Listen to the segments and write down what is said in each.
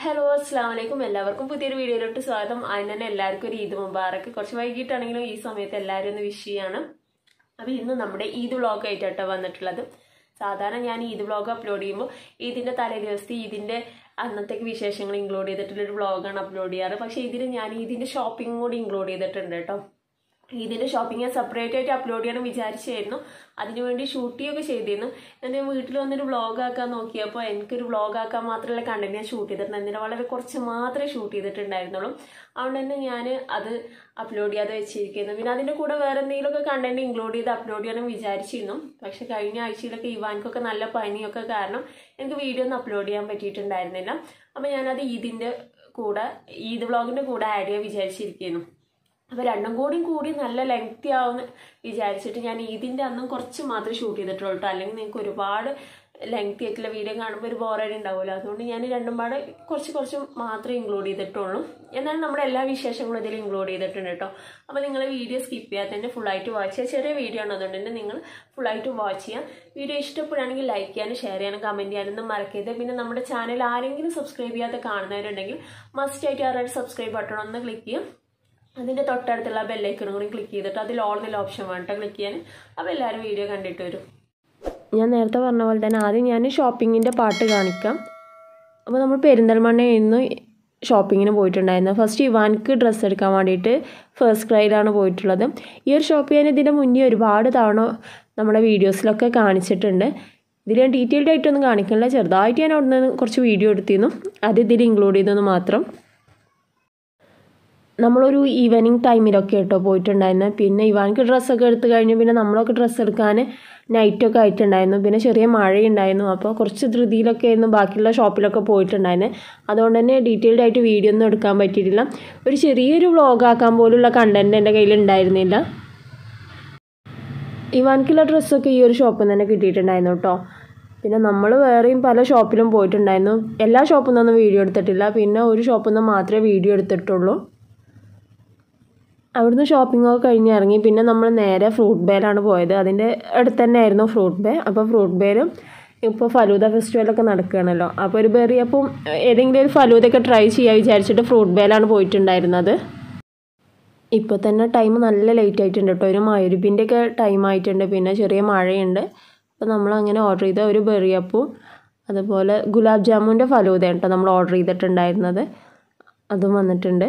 hello അസ്സാം വലൈക്കും എല്ലാവർക്കും പുതിയൊരു വീഡിയോയിലോട്ട് സ്വാഗതം അതിന് തന്നെ എല്ലാവർക്കും ഒരു ഈദ് മുബാറക്ക് കുറച്ച് വൈകിട്ടാണെങ്കിലും ഈ സമയത്ത് എല്ലാവരും ഒന്ന് വിഷ് ചെയ്യാണ് അപ്പോൾ ഇന്ന് നമ്മുടെ ഈദ് വ്ളോഗ് ആയിട്ടാട്ടോ വന്നിട്ടുള്ളത് സാധാരണ ഞാൻ ഈദ് വ്ളോഗ് അപ്ലോഡ് ചെയ്യുമ്പോൾ ഈദിൻ്റെ തലേ ദിവസത്തെ ഈദിൻ്റെ അന്നത്തേക്ക് വിശേഷങ്ങൾ ഇൻക്ലൂഡ് ചെയ്തിട്ടുള്ളൊരു വ്ളോഗാണ് അപ്ലോഡ് ചെയ്യാറ് പക്ഷേ ഇതിൽ ഞാൻ ഇതിൻ്റെ ഷോപ്പിംഗ് കൂടി ഇൻക്ലൂഡ് ചെയ്തിട്ടുണ്ട് കേട്ടോ ഇതിൻ്റെ ഷോപ്പിംഗ് ഞാൻ സെപ്പറേറ്റ് ആയിട്ട് അപ്ലോഡ് ചെയ്യണം വിചാരിച്ചായിരുന്നു അതിനുവേണ്ടി ഷൂട്ട് ചെയ്യുകയൊക്കെ ചെയ്തിരുന്നു ഞാൻ വീട്ടിൽ വന്നൊരു വ്ളോഗ് ആക്കാൻ നോക്കിയപ്പോൾ എനിക്കൊരു വ്ളോഗ് ആക്കാൻ മാത്രമുള്ള കണ്ടന്റ് ഞാൻ ഷൂട്ട് ചെയ്തിട്ടുണ്ട് എന്നിട്ട് വളരെ കുറച്ച് മാത്രമേ ഷൂട്ട് ചെയ്തിട്ടുണ്ടായിരുന്നുള്ളൂ അതുകൊണ്ട് തന്നെ ഞാൻ അത് അപ്ലോഡ് ചെയ്യാതെ വെച്ചിരിക്കുന്നു പിന്നെ അതിൻ്റെ കൂടെ വേറെ എന്തെങ്കിലുമൊക്കെ കണ്ടന്റ് ഇൻക്ലൂഡ് ചെയ്ത് അപ്ലോഡ് ചെയ്യണം വിചാരിച്ചിരുന്നു പക്ഷെ കഴിഞ്ഞ ആഴ്ചയിലൊക്കെ ഇവാൻക്കൊക്കെ നല്ല പനിയൊക്കെ കാരണം എനിക്ക് വീഡിയോ ഒന്നും അപ്ലോഡ് ചെയ്യാൻ പറ്റിയിട്ടുണ്ടായിരുന്നില്ല അപ്പോൾ ഞാനത് ഈദിൻ്റെ കൂടെ ഈദ് വ്ളോഗിൻ്റെ കൂടെ ആഡ് ചെയ്യാൻ വിചാരിച്ചിരിക്കുന്നു അപ്പോൾ രണ്ടും കൂടിയും കൂടി നല്ല ലെങ്തി ആവുമെന്ന് വിചാരിച്ചിട്ട് ഞാൻ ഇതിൻ്റെ അന്നും കുറച്ച് മാത്രമേ ഷൂട്ട് ചെയ്തിട്ടുള്ളൂ കേട്ടോ അല്ലെങ്കിൽ നിങ്ങൾക്ക് ഒരുപാട് ലെങ്തി ആയിട്ടുള്ള വീഡിയോ കാണുമ്പോൾ ഒരു ബോറടി ഉണ്ടാവുമല്ലോ അതുകൊണ്ട് ഞാൻ രണ്ടും പാടെ കുറച്ച് കുറച്ച് മാത്രമേ ഇൻക്ലൂഡ് ചെയ്തിട്ടുള്ളൂ എന്നാൽ നമ്മുടെ എല്ലാ വിശേഷങ്ങളും ഇതിൽ ഇൻക്ലൂഡ് ചെയ്തിട്ടുണ്ട് കേട്ടോ അപ്പോൾ നിങ്ങൾ വീഡിയോ സ്കിപ്പ് ചെയ്യാതെ തന്നെ ഫുള്ളായിട്ട് വാച്ച് ചെയ്യുക ചെറിയ വീഡിയോ ആണ് അതുകൊണ്ട് തന്നെ നിങ്ങൾ ഫുള്ളായിട്ട് വാച്ച് ചെയ്യാം വീഡിയോ ഇഷ്ടപ്പെടുകയാണെങ്കിൽ ലൈക്ക് ചെയ്യാനും ഷെയർ ചെയ്യാനും കമൻറ്റ് ചെയ്യാനൊന്നും മറക്കരുത് പിന്നെ നമ്മുടെ ചാനൽ ആരെങ്കിലും സബ്സ്ക്രൈബ് ചെയ്യാതെ കാണുന്നവരുണ്ടെങ്കിൽ മസ്റ്റ് ആയിട്ട് ആ റെഡ് സബ്സ്ക്രൈബ് ബട്ടൺ ഒന്ന് ക്ലിക്ക് ചെയ്യാം അതിൻ്റെ തൊട്ടടുത്തുള്ള ബെല്ലൈക്കണും കൂടി ക്ലിക്ക് ചെയ്തിട്ട് അതിൽ ഓൾ എന്നുള്ള ഓപ്ഷൻ വേണ്ട ക്ലിക്ക് ചെയ്യാൻ അപ്പോൾ എല്ലാവരും വീഡിയോ കണ്ടിട്ട് വരും ഞാൻ നേരത്തെ പറഞ്ഞ പോലെ തന്നെ ആദ്യം ഞാൻ ഷോപ്പിങ്ങിൻ്റെ പാട്ട് കാണിക്കാം അപ്പോൾ നമ്മൾ പെരിന്തൽമണ്ണയിൽ നിന്ന് ഷോപ്പിങ്ങിന് പോയിട്ടുണ്ടായിരുന്നു ഫസ്റ്റ് ഇവാൻക്ക് ഡ്രസ്സ് എടുക്കാൻ വേണ്ടിയിട്ട് ഫസ്റ്റ് ക്രൈയിലാണ് പോയിട്ടുള്ളത് ഈ ഒരു ഷോപ്പ് ഞാൻ ഇതിൻ്റെ മുന്നേ ഒരുപാട് തവണ നമ്മുടെ വീഡിയോസിലൊക്കെ കാണിച്ചിട്ടുണ്ട് ഇതിൽ ഞാൻ ഡീറ്റെയിൽഡ് ആയിട്ടൊന്നും കാണിക്കുന്നില്ല ചെറുതായിട്ട് ഞാൻ അവിടെ നിന്ന് കുറച്ച് വീഡിയോ എടുത്തിരുന്നു അത് ഇതിൽ ഇൻക്ലൂഡ് ചെയ്തെന്ന് മാത്രം നമ്മളൊരു ഈവനിങ് ടൈമിലൊക്കെ കേട്ടോ പോയിട്ടുണ്ടായിരുന്നു പിന്നെ ഇവാൻക്ക് ഡ്രസ്സൊക്കെ എടുത്തു കഴിഞ്ഞു പിന്നെ നമ്മളൊക്കെ ഡ്രസ്സ് എടുക്കാൻ നൈറ്റൊക്കെ ആയിട്ടുണ്ടായിരുന്നു പിന്നെ ചെറിയ മഴയുണ്ടായിരുന്നു അപ്പോൾ കുറച്ച് ധൃതിയിലൊക്കെ ആയിരുന്നു ബാക്കിയുള്ള ഷോപ്പിലൊക്കെ പോയിട്ടുണ്ടായിരുന്നു അതുകൊണ്ട് തന്നെ ഡീറ്റെയിൽഡ് ആയിട്ട് വീഡിയോ ഒന്നും എടുക്കാൻ പറ്റിയിട്ടില്ല ഒരു ചെറിയൊരു വ്ളോഗ് ആക്കാൻ പോലുള്ള കണ്ടൻറ്റ് എൻ്റെ കയ്യിൽ ഉണ്ടായിരുന്നില്ല ഇവാൻക്കുള്ള ഡ്രസ്സൊക്കെ ഈ ഒരു ഷോപ്പിൽ തന്നെ കിട്ടിയിട്ടുണ്ടായിരുന്നു കേട്ടോ പിന്നെ നമ്മൾ വേറെയും പല ഷോപ്പിലും പോയിട്ടുണ്ടായിരുന്നു എല്ലാ ഷോപ്പിൽ നിന്നൊന്നും വീഡിയോ എടുത്തിട്ടില്ല പിന്നെ ഒരു ഷോപ്പിൽ നിന്ന് മാത്രമേ വീഡിയോ എടുത്തിട്ടുള്ളൂ അവിടുന്ന് ഷോപ്പിംഗ് ഒക്കെ കഴിഞ്ഞ് ഇറങ്ങി പിന്നെ നമ്മൾ നേരെ ഫ്രൂട്ട് ബേലാണ് പോയത് അതിൻ്റെ അടുത്ത് തന്നെ ആയിരുന്നു ഫ്രൂട്ട് ബേ അപ്പോൾ ഫ്രൂട്ട് ബേലും ഇപ്പോൾ ഫലൂദ ഫെസ്റ്റിവലൊക്കെ നടക്കുകയാണല്ലോ അപ്പോൾ ഒരു ബെറി അപ്പം ഏതെങ്കിലും ഒരു ഫലൂദയൊക്കെ ട്രൈ ചെയ്യാൻ വിചാരിച്ചിട്ട് ഫ്രൂട്ട് ബേലാണ് പോയിട്ടുണ്ടായിരുന്നത് ഇപ്പോൾ തന്നെ ടൈം നല്ല ലേറ്റ് ആയിട്ടുണ്ട് കേട്ടോ ഒരു മരുപ്പിൻ്റെ ഒക്കെ ടൈം ആയിട്ടുണ്ട് പിന്നെ ചെറിയ മഴയുണ്ട് അപ്പോൾ നമ്മൾ അങ്ങനെ ഓർഡർ ചെയ്ത ഒരു ബെറിയപ്പും അതുപോലെ ഗുലാബ് ജാമുൻ്റെ ഫലൂദയാണ് കേട്ടോ നമ്മൾ ഓർഡർ ചെയ്തിട്ടുണ്ടായിരുന്നത് അതും വന്നിട്ടുണ്ട്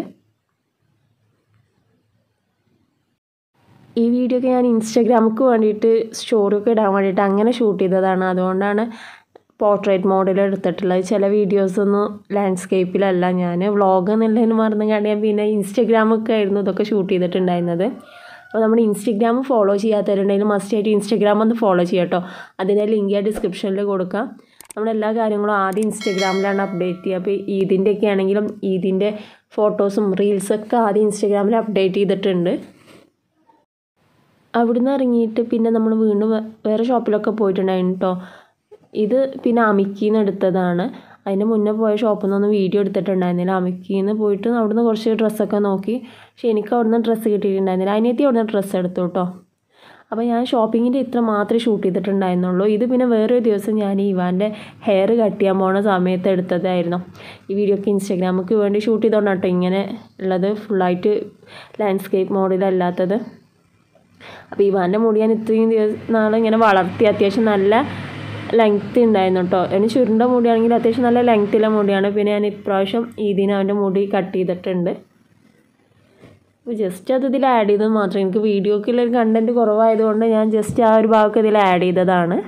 ഈ വീഡിയോ ഒക്കെ ഞാൻ ഇൻസ്റ്റാഗ്രാമിക്ക് വേണ്ടിയിട്ട് സ്റ്റോറിയൊക്കെ ഇടാൻ വേണ്ടിയിട്ട് അങ്ങനെ ഷൂട്ട് ചെയ്തതാണ് അതുകൊണ്ടാണ് പോർട്രേറ്റ് മോഡൽ എടുത്തിട്ടുള്ളത് ചില വീഡിയോസൊന്നും ലാൻഡ്സ്കേപ്പിലല്ല ഞാൻ വ്ളോഗ് എന്നുള്ളതിന് മറന്നു കണ്ട് ഞാൻ പിന്നെ ഇൻസ്റ്റാഗ്രാമൊക്കെ ആയിരുന്നു ഇതൊക്കെ ഷൂട്ട് ചെയ്തിട്ടുണ്ടായിരുന്നത് അപ്പോൾ നമ്മുടെ ഇൻസ്റ്റാഗ്രാം ഫോളോ ചെയ്യാത്തവരുണ്ടെങ്കിൽ മസ്റ്റ് ആയിട്ട് ഇൻസ്റ്റാഗ്രാം ഒന്ന് ഫോളോ ചെയ്യാം കേട്ടോ അതിൻ്റെ ലിങ്ക് ഞാൻ ഡിസ്ക്രിപ്ഷനിൽ കൊടുക്കാം നമ്മുടെ എല്ലാ കാര്യങ്ങളും ആദ്യം ഇൻസ്റ്റാഗ്രാമിലാണ് അപ്ഡേറ്റ് ചെയ്യുക അപ്പോൾ ഈദിൻ്റെ ഒക്കെ ആണെങ്കിലും ഈദിൻ്റെ ഫോട്ടോസും റീൽസൊക്കെ ആദ്യം ഇൻസ്റ്റാഗ്രാമിൽ അപ്ഡേറ്റ് ചെയ്തിട്ടുണ്ട് അവിടുന്ന് ഇറങ്ങിയിട്ട് പിന്നെ നമ്മൾ വീണ്ടും വേറെ ഷോപ്പിലൊക്കെ പോയിട്ടുണ്ടായിരുന്നു കേട്ടോ ഇത് പിന്നെ അമിക്കിന്ന് എടുത്തതാണ് അതിന് മുന്നേ പോയ ഷോപ്പിൽ നിന്നൊന്നും വീഡിയോ എടുത്തിട്ടുണ്ടായിരുന്നില്ല അമിക്കിന്ന് പോയിട്ട് അവിടുന്ന് കുറച്ച് ഡ്രസ്സൊക്കെ നോക്കി പക്ഷേ എനിക്ക് അവിടുന്ന് ഡ്രസ്സ് കിട്ടിയിട്ടുണ്ടായിരുന്നില്ല അതിനെത്തി അവിടുന്ന് ഡ്രസ്സ് എടുത്തു കേട്ടോ അപ്പോൾ ഞാൻ ഷോപ്പിങ്ങിൻ്റെ ഇത്ര മാത്രമേ ഷൂട്ട് ചെയ്തിട്ടുണ്ടായിരുന്നുള്ളൂ ഇത് പിന്നെ വേറൊരു ദിവസം ഞാൻ ഇവാൻ്റെ ഹെയർ കട്ട് ചെയ്യാൻ പോണ സമയത്ത് എടുത്തതായിരുന്നു ഈ വീഡിയോ ഒക്കെ ഇൻസ്റ്റാഗ്രാമിക്ക് വേണ്ടി ഷൂട്ട് ചെയ്തോണ്ടാണ് കേട്ടോ ഇങ്ങനെ ഉള്ളത് ഫുള്ളായിട്ട് ലാൻഡ്സ്കേപ്പ് മോഡലല്ലാത്തത് അപ്പോൾ ഇവാൻ്റെ മുടി ഞാൻ ഇത്രയും ദിവസം നാളെ ഇങ്ങനെ വളർത്തി അത്യാവശ്യം നല്ല ലെങ്ത്ത് ഉണ്ടായിരുന്നു കേട്ടോ അതിന് ചുരുണ്ട മുടിയാണെങ്കിൽ അത്യാവശ്യം നല്ല ലെങ്ത്തുള്ള മുടിയാണ് പിന്നെ ഞാൻ ഇപ്രാവശ്യം ഇതിന് അവൻ്റെ മുടി കട്ട് ചെയ്തിട്ടുണ്ട് അപ്പോൾ ജസ്റ്റ് അത് ഇതിൽ ആഡ് ചെയ്തത് മാത്രം എനിക്ക് വീഡിയോക്കുള്ള ഒരു കണ്ടൻറ്റ് കുറവായതുകൊണ്ട് ഞാൻ ജസ്റ്റ് ആ ഒരു ഭാഗമൊക്കെ ഇതിൽ ആഡ് ചെയ്തതാണ്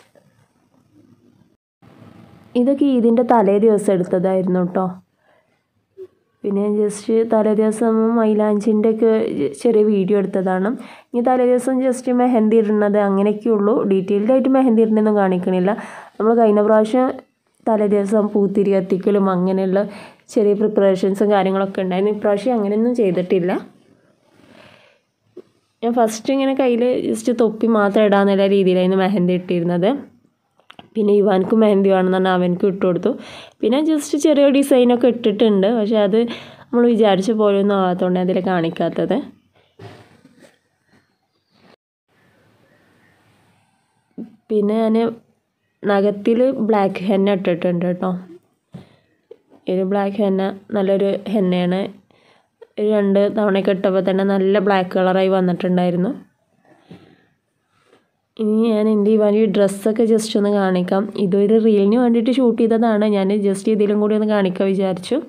ഇതൊക്കെ ഇതിൻ്റെ തലേ ദിവസം എടുത്തതായിരുന്നു കേട്ടോ പിന്നെ ജസ്റ്റ് തലേ ദിവസം മൈലാഞ്ചിൻ്റെ ഒക്കെ ചെറിയ വീഡിയോ എടുത്തതാണ് ഇനി തലേ ദിവസം ജസ്റ്റ് മെഹന്തി ഇടുന്നത് അങ്ങനെയൊക്കെ ഉള്ളൂ ഡീറ്റെയിൽഡ് ആയിട്ട് മെഹന്തി ഇടുന്നൊന്നും കാണിക്കണില്ല നമ്മൾ കഴിഞ്ഞ പ്രാവശ്യം തലേ ദിവസം പൂത്തിരി കത്തിക്കലും അങ്ങനെയുള്ള ചെറിയ പ്രിപ്പറേഷൻസും കാര്യങ്ങളൊക്കെ ഉണ്ടായിരുന്നു ഇപ്രാവശ്യം അങ്ങനെയൊന്നും ചെയ്തിട്ടില്ല ഞാൻ ഫസ്റ്റ് ഇങ്ങനെ കയ്യിൽ ജസ്റ്റ് തൊപ്പി മാത്രം ഇടാന്നുള്ള രീതിയിലായിരുന്നു മെഹന്തി ഇട്ടിരുന്നത് പിന്നെ ഇവാൻക്ക് മെഹന്തി വേണമെന്ന് പറഞ്ഞാൽ അവനക്ക് ഇട്ട് കൊടുത്തു പിന്നെ ജസ്റ്റ് ചെറിയ ഡിസൈനൊക്കെ ഇട്ടിട്ടുണ്ട് പക്ഷെ അത് നമ്മൾ വിചാരിച്ച പോലെ ഒന്നും ആകാത്തതുകൊണ്ട് അതിൽ കാണിക്കാത്തത് പിന്നെ ഞാൻ നഖത്തിൽ ബ്ലാക്ക് ഹെന്ന ഇട്ടിട്ടുണ്ട് കേട്ടോ ഒരു ബ്ലാക്ക് ഹെന്ന നല്ലൊരു ഹെന്നയാണ് ഒരു രണ്ട് തവണയൊക്കെ ഇട്ടപ്പോൾ തന്നെ നല്ല ബ്ലാക്ക് കളറായി വന്നിട്ടുണ്ടായിരുന്നു ഇനി ഞാൻ എൻ്റെ ഈ വലിയ ഡ്രസ്സൊക്കെ ജസ്റ്റ് ഒന്ന് കാണിക്കാം ഇതൊരു റീലിന് വേണ്ടിയിട്ട് ഷൂട്ട് ചെയ്തതാണ് ഞാൻ ജസ്റ്റ് ഇതിലും കൂടി ഒന്ന് കാണിക്കാൻ വിചാരിച്ചു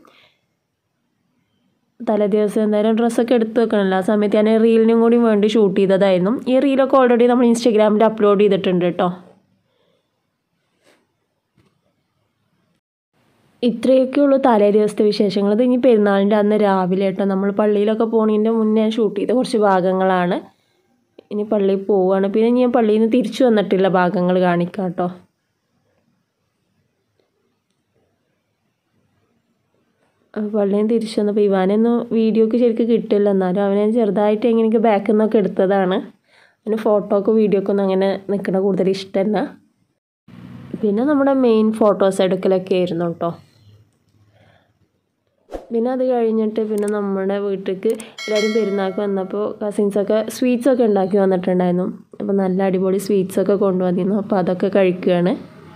തലേ ദിവസം എന്തായാലും ഡ്രസ്സൊക്കെ എടുത്ത് വെക്കണമല്ലോ ആ സമയത്ത് ഞാൻ റീലിനും കൂടി വേണ്ടി ഷൂട്ട് ചെയ്തതായിരുന്നു ഈ റീലൊക്കെ ഓൾറെഡി നമ്മൾ ഇൻസ്റ്റാഗ്രാമിൽ അപ്ലോഡ് ചെയ്തിട്ടുണ്ട് കേട്ടോ ഇത്രയൊക്കെ ഉള്ളൂ തലേ ദിവസത്തെ വിശേഷങ്ങൾ ഇത് ഇനി പെരുന്നാളിൻ്റെ അന്ന് രാവിലെ കേട്ടോ നമ്മൾ പള്ളിയിലൊക്കെ പോണതിൻ്റെ മുന്നേ ഞാൻ ഷൂട്ട് ചെയ്ത കുറച്ച് ഭാഗങ്ങളാണ് ഇനി പള്ളിയിൽ പോവുകയാണ് പിന്നെ ഞാൻ പള്ളിയിൽ നിന്ന് തിരിച്ചു വന്നിട്ടുള്ള ഭാഗങ്ങൾ കാണിക്കാം കേട്ടോ പള്ളിയിൽ നിന്ന് തിരിച്ചു വന്നപ്പോൾ ഇവാനൊന്നും വീഡിയോക്ക് ശരിക്കും കിട്ടില്ല എന്നാലും അവനെ ചെറുതായിട്ട് എങ്ങനെയൊക്കെ ബാക്കിൽ നിന്നൊക്കെ എടുത്തതാണ് അവന് ഫോട്ടോക്ക് വീഡിയോക്ക് ഒന്നും അങ്ങനെ നിൽക്കണ കൂടുതൽ ഇഷ്ടമല്ല പിന്നെ നമ്മുടെ മെയിൻ ഫോട്ടോസ് എടുക്കലൊക്കെ ആയിരുന്നു കേട്ടോ പിന്നെ അത് കഴിഞ്ഞിട്ട് പിന്നെ നമ്മുടെ വീട്ടിലേക്ക് എല്ലാവരും പെരുന്നാൾക്ക് വന്നപ്പോൾ കസിൻസൊക്കെ സ്വീറ്റ്സൊക്കെ ഉണ്ടാക്കി വന്നിട്ടുണ്ടായിരുന്നു അപ്പോൾ നല്ല അടിപൊളി സ്വീറ്റ്സൊക്കെ കൊണ്ടുവന്നിരുന്നു അപ്പോൾ അതൊക്കെ കഴിക്കുകയാണ്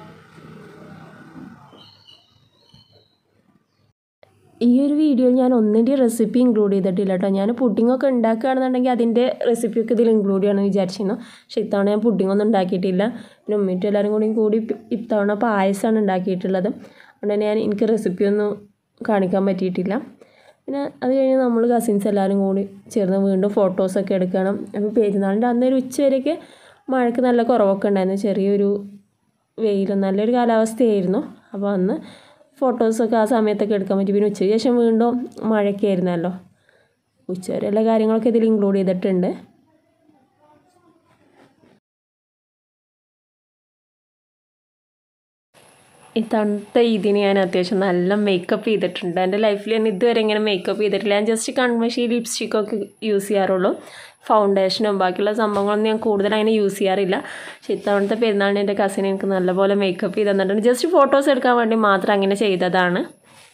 ഈ ഒരു വീഡിയോയിൽ ഞാൻ ഒന്നിൻ്റെ റെസിപ്പി ഇൻക്ലൂഡ് ചെയ്തിട്ടില്ല കേട്ടോ ഞാൻ പുഡിങ്ങൊക്കെ ഉണ്ടാക്കുകയാണെന്നുണ്ടെങ്കിൽ അതിൻ്റെ റെസിപ്പിയൊക്കെ ഇതിൽ ഇൻക്ലൂഡ് ചെയ്യണമെന്ന് വിചാരിച്ചിരുന്നു പക്ഷേ ഇത്തവണ ഞാൻ പുഡിങ്ങൊന്നും ഉണ്ടാക്കിയിട്ടില്ല പിന്നെ ഉമ്മിറ്റും എല്ലാവരും കൂടി കൂടി ഇത്തവണ പായസമാണ് ഉണ്ടാക്കിയിട്ടുള്ളത് അതുകൊണ്ട് തന്നെ ഞാൻ എനിക്ക് റെസിപ്പിയൊന്നും കാണിക്കാൻ പറ്റിയിട്ടില്ല പിന്നെ അത് കഴിഞ്ഞ് നമ്മൾ കസിൻസ് എല്ലാവരും കൂടി ചേർന്ന് വീണ്ടും ഫോട്ടോസൊക്കെ എടുക്കണം അപ്പോൾ പെരുന്നാളിൻ്റെ അന്നൊരു ഉച്ച വരെയൊക്കെ മഴയ്ക്ക് നല്ല കുറവൊക്കെ ഉണ്ടായിരുന്നു ചെറിയൊരു വെയിലും നല്ലൊരു കാലാവസ്ഥയായിരുന്നു അപ്പോൾ അന്ന് ഫോട്ടോസൊക്കെ ആ സമയത്തൊക്കെ എടുക്കാൻ പറ്റി പിന്നെ ഉച്ചയ്ക്ക് ശേഷം വീണ്ടും മഴയൊക്കെ ആയിരുന്നല്ലോ ഉച്ചവരെ എല്ലാ കാര്യങ്ങളൊക്കെ ഇതിൽ ഇൻക്ലൂഡ് ചെയ്തിട്ടുണ്ട് ഈ തണുത്ത ഇതിന് ഞാൻ അത്യാവശ്യം നല്ല മേക്കപ്പ് ചെയ്തിട്ടുണ്ട് എൻ്റെ ലൈഫിൽ ഞാൻ ഇതുവരെ ഇങ്ങനെ മേക്കപ്പ് ചെയ്തിട്ടില്ല ഞാൻ ജസ്റ്റ് കൺമഷി ലിപ്സ്റ്റിക്കൊക്കെ യൂസ് ചെയ്യാറുള്ളൂ ഫൗണ്ടേഷനും ബാക്കിയുള്ള സംഭവങ്ങളൊന്നും ഞാൻ കൂടുതൽ അങ്ങനെ യൂസ് ചെയ്യാറില്ല പക്ഷേ ഇത്തവണത്തെ പെരുന്നാളിന് എൻ്റെ കസിൻ എനിക്ക് നല്ലപോലെ മേക്കപ്പ് ചെയ്ത് തന്നിട്ടുണ്ട് ജസ്റ്റ് ഫോട്ടോസ് എടുക്കാൻ വേണ്ടി മാത്രം അങ്ങനെ ചെയ്തതാണ്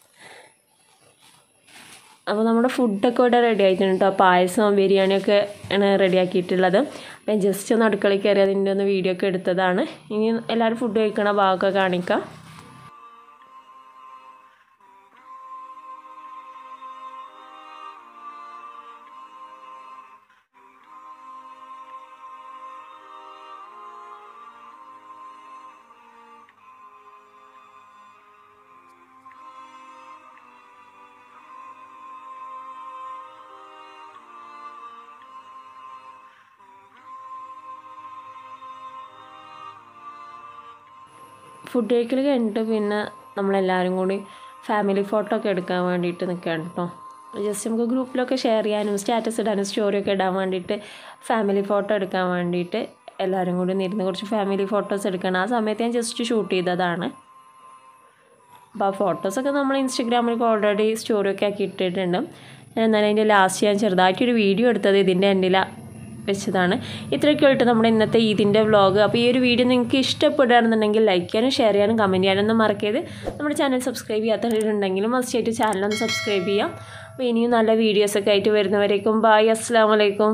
അപ്പോൾ നമ്മുടെ ഫുഡൊക്കെ ഇവിടെ റെഡി ആയിട്ടുണ്ട് കേട്ടോ പായസം ബിരിയാണിയൊക്കെ ആണ് റെഡി ആക്കിയിട്ടുള്ളത് അപ്പോൾ ഞാൻ ജസ്റ്റ് ഒന്ന് അടുക്കളയിൽ കയറി അതിൻ്റെ ഒന്ന് വീഡിയോ ഒക്കെ എടുത്തതാണ് ഇനി എല്ലാവരും ഫുഡ് കഴിക്കണ ഭാഗമൊക്കെ കാണിക്കാം ഫുഡ് കഴിക്കൽ കഴിഞ്ഞിട്ട് പിന്നെ നമ്മളെല്ലാവരും കൂടി ഫാമിലി ഫോട്ടോ ഒക്കെ എടുക്കാൻ വേണ്ടിയിട്ട് നിൽക്കുകയാണ് കേട്ടോ ജസ്റ്റ് നമുക്ക് ഗ്രൂപ്പിലൊക്കെ ഷെയർ ചെയ്യാനും സ്റ്റാറ്റസ് ഇടാനും സ്റ്റോറിയൊക്കെ ഇടാൻ വേണ്ടിയിട്ട് ഫാമിലി ഫോട്ടോ എടുക്കാൻ വേണ്ടിയിട്ട് എല്ലാവരും കൂടി ഇരുന്ന് കുറച്ച് ഫാമിലി ഫോട്ടോസ് എടുക്കണം ആ സമയത്ത് ഞാൻ ജസ്റ്റ് ഷൂട്ട് ചെയ്തതാണ് അപ്പോൾ ആ ഫോട്ടോസൊക്കെ നമ്മൾ ഇൻസ്റ്റഗ്രാമിൽ ഓൾറെഡി സ്റ്റോറിയൊക്കെ ആക്കി ഇട്ടിട്ടുണ്ട് എന്നാലും അതിൻ്റെ ലാസ്റ്റ് ഞാൻ ചെറുതായിട്ടൊരു വീഡിയോ എടുത്തത് ഇതിൻ്റെ എൻഡിലാണ് വെച്ചതാണ് ഇത്രയൊക്കെ ആയിട്ട് നമ്മുടെ ഇന്നത്തെ ഇതിൻ്റെ വ്ളോഗ് അപ്പോൾ ഈ ഒരു വീഡിയോ നിങ്ങൾക്ക് ഇഷ്ടപ്പെടുകയാണെന്നുണ്ടെങ്കിൽ ലൈക്ക് ചെയ്യാനും ഷെയർ ചെയ്യാനും കമൻറ്റ് ചെയ്യാനൊന്നും മറക്കരുത് നമ്മുടെ ചാനൽ സബ്സ്ക്രൈബ് ചെയ്യാത്തവരുണ്ടെങ്കിലും മസ്റ്റായിട്ട് ചാനലൊന്ന് സബ്സ്ക്രൈബ് ചെയ്യാം അപ്പോൾ ഇനിയും നല്ല വീഡിയോസൊക്കെ ആയിട്ട് വരുന്നവരേക്കും ബായ് അസ്സാം വലൈക്കും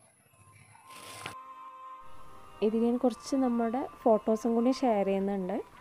ഇതിൽ ഞാൻ കുറച്ച് നമ്മുടെ ഫോട്ടോസും കൂടി ഷെയർ ചെയ്യുന്നുണ്ട്